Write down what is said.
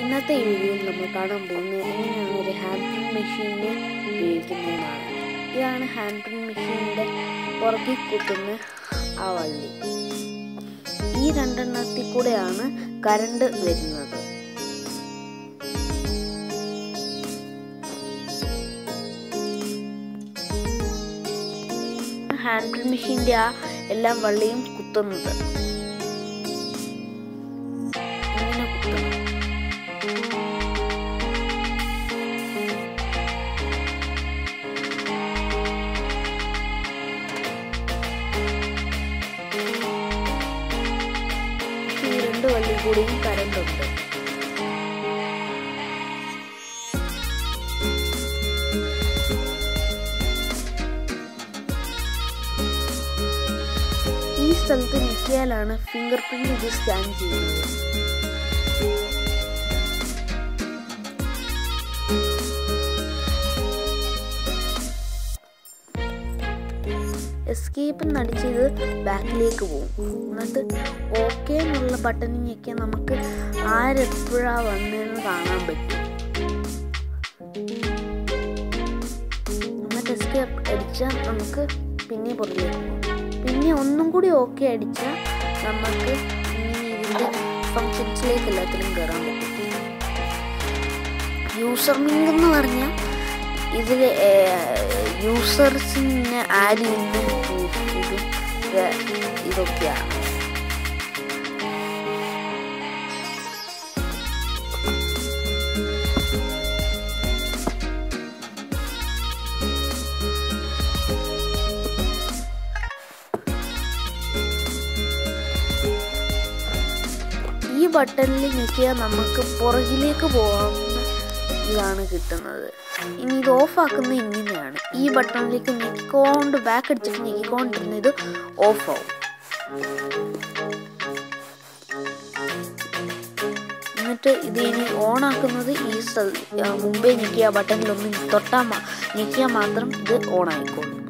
ഇന്നത്തെ ഈ വീഡിയോയിൽ നമ്മൾ കാണാൻ പോകുന്നത് എങ്ങനെയാണ് ഒരു ഹാൻഡ് പ്രിന്റ് മെഷീനിനെ ഉപയോഗിക്കുന്നതെന്നാണ് ഇതാണ് ഹാൻഡ് പ്രിന്റ് മെഷീനിൻ്റെ പുറകിൽ കുത്തുന്ന ആ വള്ളി ഈ രണ്ടെണ്ണത്തിൽ കൂടെയാണ് കറണ്ട് വരുന്നത് ഹാൻഡ് പ്രിന്റ് മെഷീൻ്റെ ആ എല്ലാ വള്ളിയും കുത്തുന്നത് ഇങ്ങനെ കുത്തണം ഈ രണ്ട് വള്ളി കൂടിയും കറണ്ട് ഉണ്ട് ഈ സ്ഥലത്ത് ഞെക്കിയാലാണ് ഫിംഗർ പ്രിന്റ് ഇത് സ്കാൻ ചെയ്യുന്നത് എസ്കേപ്പ് നടിച്ച് ഇത് ബാക്കിലേക്ക് പോകും എന്നിട്ട് ഓക്കെ എന്നുള്ള ബട്ടൺ ഞെക്കിയാൽ നമുക്ക് ആരെപ്പോഴാ വന്നതെന്ന് കാണാൻ പറ്റും എന്നിട്ട് എസ്കേപ്പ് അടിച്ചാൽ നമുക്ക് പിന്നെ പുറകിലേക്ക് പോകും പിന്നെ ഒന്നും കൂടി ഓക്കെ അടിച്ചാൽ നമുക്ക് ഇങ്ങനെ ഇതിൻ്റെ ഫങ്ഷൻസിലേക്ക് എല്ലാത്തിലും കയറാൻ പറ്റും യൂസർ മിങ്ക് എന്ന് പറഞ്ഞാൽ ഇതിൽ യൂസേഴ്സിന് ആഡ് ചെയ്യുന്ന ഇതും ഇതൊക്കെയാണ് ഈ ബട്ടണിൽ ഞെക്കിയാൽ നമുക്ക് പുറകിലേക്ക് പോകാവുന്ന ഇതാണ് കിട്ടുന്നത് ഇനി ഇത് ഓഫ് ആക്കുന്നത് ഇങ്ങനെയാണ് ഈ ബട്ടണിലേക്ക് ഞെക്കിക്കൊണ്ട് ബാക്ക് അടിച്ചിട്ട് ഞെക്കിക്കൊണ്ടിരുന്ന ഇത് ഓഫ് ആവും എന്നിട്ട് ഇത് ഇനി ഓൺ ആക്കുന്നത് ഈ സ്ഥല മുമ്പേ ഞെക്കിയ ബട്ടണിലൊന്ന് തൊട്ടാൽ ഞെക്കിയാൽ മാത്രം ഇത് ഓൺ ആയിക്കോളും